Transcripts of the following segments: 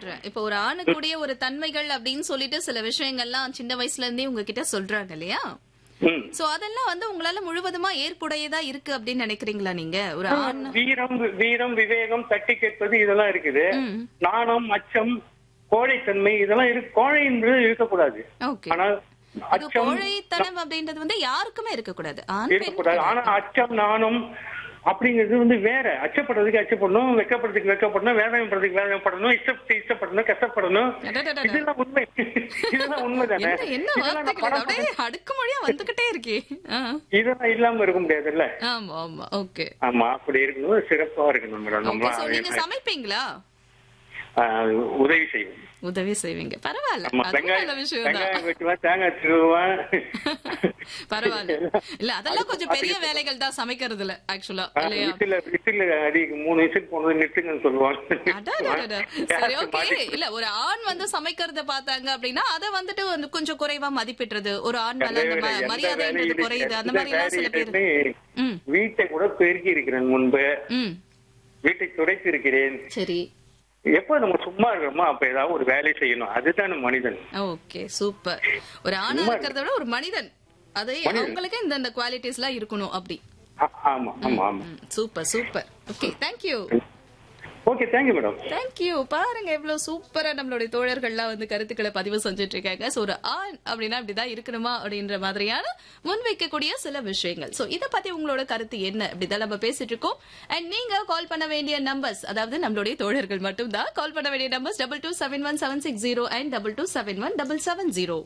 சொல்றேன் இப்போ ஒரு ஆணுக்குடைய ஒரு தன்மைகள் அப்படின்னு சொல்லிட்டு சில விஷயங்கள்லாம் சின்ன வயசுல இருந்தே உங்ககிட்ட சொல்றாங்க இல்லையா ம். சோ அதெல்லாம் வந்து உங்களால முழுவதுமா ஏற்புடையதா இருக்கு அப்படின்னு நினைக்கிறீங்களா நீங்க ஒரு ஆண் வீரம் வீரம் விவேகம் தட்டி கேட்பது இதெல்லாம் இருக்குது ம். நாணம் அச்சம் கோழைத்தன்மை இதெல்லாம் இருக்கு கோழைன்றது இருக்கக்கூடாது ஓகே ஆனா இது அச்சம் கோழைத்தனம் அப்படின்றது வந்து யாருக்குமே இருக்கக்கூடாது ஆண் பெண் இருக்கக்கூடாது ஆனா அச்சம் நாணம் அப்படிங்கிறது வந்து வேற அச்சப்படுறதுக்கு அச்சப்படணும் வெக்கப்படுறதுக்கு வெக்கப்படணும் வேதனைப்படுறதுக்கு வேதனைப்படணும் இஷ்டப்பட்டு இஷ்டப்படணும் கஷ்டப்படணும் அடடடடட. இதெல்லாம் உண்மை இதெல்லாம் உண்மைதானே என்ன என்ன இதெல்லாம் நான் வார்த்தைகள் படம் அப்படியே அடுக்குமொழியா வந்துகிட்டே இருக்கே ஆ. இதெல்லாம் இல்லாம இருக்க முடியாதுல்ல ஆமா ஆமா ஓகே ஆமா அப்படி இருக்கணும் சிறப்பா இருக்கணும் மேடம் ஓகே சோ நீங்க நம்ம சமைப்பீங்களா ஆஹ், உதவி செய்வோம் உதவி செய்வீங்க பரவாயில்ல ஆமா அதுவும் நல்ல வெங்காயம் விஷயம் தான் வெங்காயம் வெட்டுவேன் தேங்காய் திருவேன் பரவாயில்ல இல்ல அதெல்லாம் கொஞ்சம் பெரிய வேலைகள் தான் சமைக்கிறதுல ஆக்சுவலா இல்லையா விசில விசில் அடி மூணு விசில் போனது நிறுத்துங்கன்னு அடடடட. சரி சொல்லுவாங்க ஓகே இல்ல ஒரு ஆண் வந்து சமைக்கிறத பார்த்தாங்க அப்படின்னா அத வந்துட்டு வந்து கொஞ்சம் குறைவா மதிப்பிடுறது ஒரு ஆண் மேல அந்த ம- எந்த மரியாதைன்றது வேலையும் குறையுது அந்த எந்த மாதிரி எல்லாம் சில பேர் வேலையிலுமே ம் வீட்டை கூட பெருக்கி இருக்கிறேன் முன்பு ம் வீட்டை துடைத்து இருக்கிறேன் சரி எப்ப நம்ம சும்மா இருக்கிறோமோ அப்ப ஏதாவது ஒரு வேலை செய்யணும் அதுதானே மனிதன் ஓகே சூப்பர் ஒரு ஆணா இருக்கிறத விட ஒரு மனிதன் அது அவங்களுக்கு இந்த இந்த குவாலிட்டிஸ் எல்லாம் இருக்கணும் அப்படி ஆ- ஆமா ஆமா ஆமா super super okay thank you okay thank you madam thank you பாருங்க எவ்வளவு சூப்பரா நம்மளுடைய தோழர்கள்லாம் வந்து கருத்துக்களை பதிவு செஞ்சுட்டு இருக்காங்க சோ ஒரு ஆண் அப்படின்னா இப்படிதான் இருக்கணுமா அப்படின்ற மாதிரியான முன்வைக்கக்கூடிய சில விஷயங்கள் சோ இத பத்தி உங்களோட கருத்து என்ன இப்படிதான் நம்ம பேசிட்டு இருக்கோம் அண்ட் நீங்க கால் பண்ண வேண்டிய நம்பர்ஸ் அதாவது நம்மளுடைய தோழர்கள் மட்டும் தான் கால் பண்ண வேண்டிய numbers double two seven one seven six zero and double two seven one double seven zero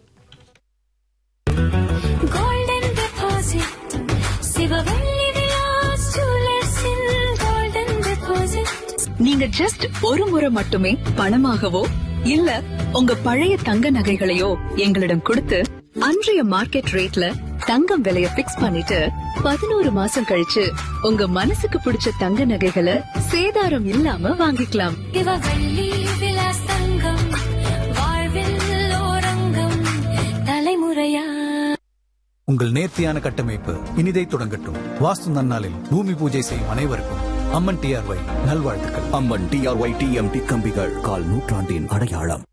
golden deposit Sivavelli Vilas ஜுவல்லர்ஸில் golden deposit நீங்க ஜஸ்ட் ஒரு முறை மட்டுமே பணமாகவோ இல்ல உங்க பழைய தங்க நகைகளையோ எங்களிடம் கொடுத்து அன்றைய மார்க்கெட் ரேட்ல தங்கம் விலைய பிக்ஸ் பண்ணிட்டு பதினோரு மாசம் கழிச்சு உங்க மனசுக்கு பிடிச்ச தங்க நகைகளை சேதாரம் இல்லாம வாங்கிக்கலாம் சிவவெள்ளி விலாஸ் தங்கம் வாழ்வில் ஓரங்கம் தலைமுறையா உங்கள் நேர்த்தியான கட்டமைப்பு இனிதை தொடங்கட்டும் வாஸ்து நன்னாளில் பூமி பூஜை செய்யும் அனைவருக்கும் அம்மன் டிஆர்ஒய் நல்வாழ்த்துக்கள் அம்மன் டிஆர்ஒய் டிஎம்டி கம்பிகள் கால் நூற்றாண்டின் அடையாளம்